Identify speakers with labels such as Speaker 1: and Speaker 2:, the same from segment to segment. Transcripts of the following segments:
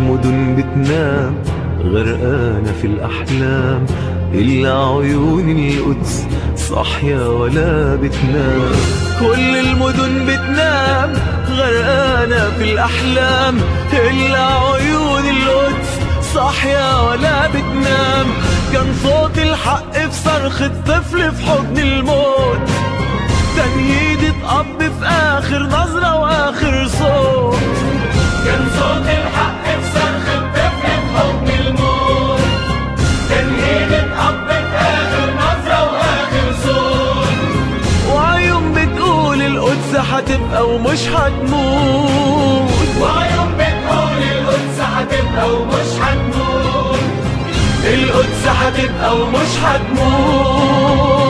Speaker 1: المدن بتنام غرقانة في الأحلام إلا عيون القدس صاحية ولا بتنام كل المدن بتنام غرقانة في الأحلام إلا عيون القدس صاحية ولا بتنام كان صوت الحق في صرخة طفل في حضن الموت تنهيدة أب في آخر نظرة وآخر صوت
Speaker 2: كان صوت الحق في صرخ الطفل في حضن الموت تنهيدة أب في آخر نظرة وآخر صوت
Speaker 1: وعيون بتقول القدس هتبقى ومش هتموت
Speaker 2: وعيون بتقول القدس هتبقى ومش هتموت
Speaker 1: القدس هتبقى ومش هتموت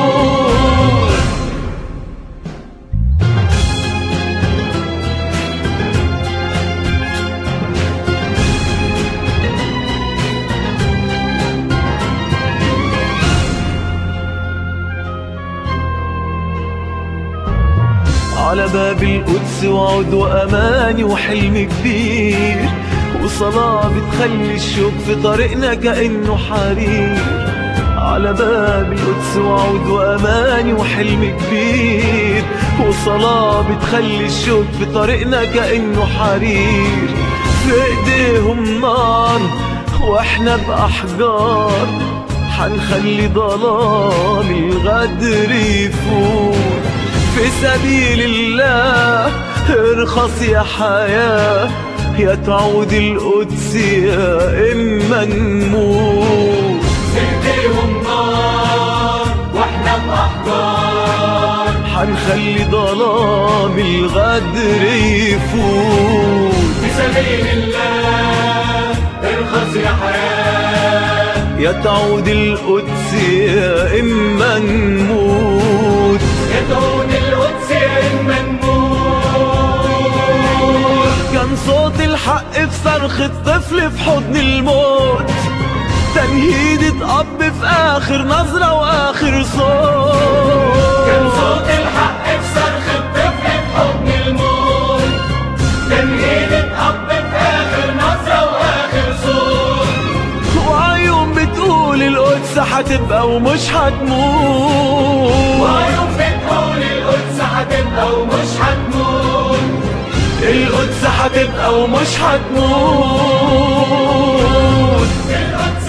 Speaker 1: على باب القدس وعد وأماني وحلم كبير وصلاة بتخلي الشوق في طريقنا كأنه حرير على باب القدس وعود وأماني وحلم كبير وصلاة بتخلي الشوق في طريقنا كأنه حرير في ايديهم نار واحنا بأحجار حنخلي ضلال الغدر يفوت في سبيل الله ارخص يا حياة يا تعود القدس يا إما نموت
Speaker 2: ايديهم نار واحنا بأحجار
Speaker 1: حنخلي ظلام الغدر يفوت
Speaker 2: في سبيل الله ارخص يا حياة
Speaker 1: يا تعود القدس يا إما نموت
Speaker 2: يدعون القدس يا إما نموت
Speaker 1: كان صوت الحق في صرخة طفل في حضن الموت تنهيدة أب في آخر نظرة وآخر صوت
Speaker 2: كان صوت الحق في صرخ الطفل في حضن الموت تنهيدة أب في آخر نظرة وآخر صوت
Speaker 1: وعيون بتقول القدس هتبقى ومش هتموت
Speaker 2: وعيون بتقول القدس هتبقى ومش هتموت
Speaker 1: القدس هتبقى ومش هتموت
Speaker 2: القدس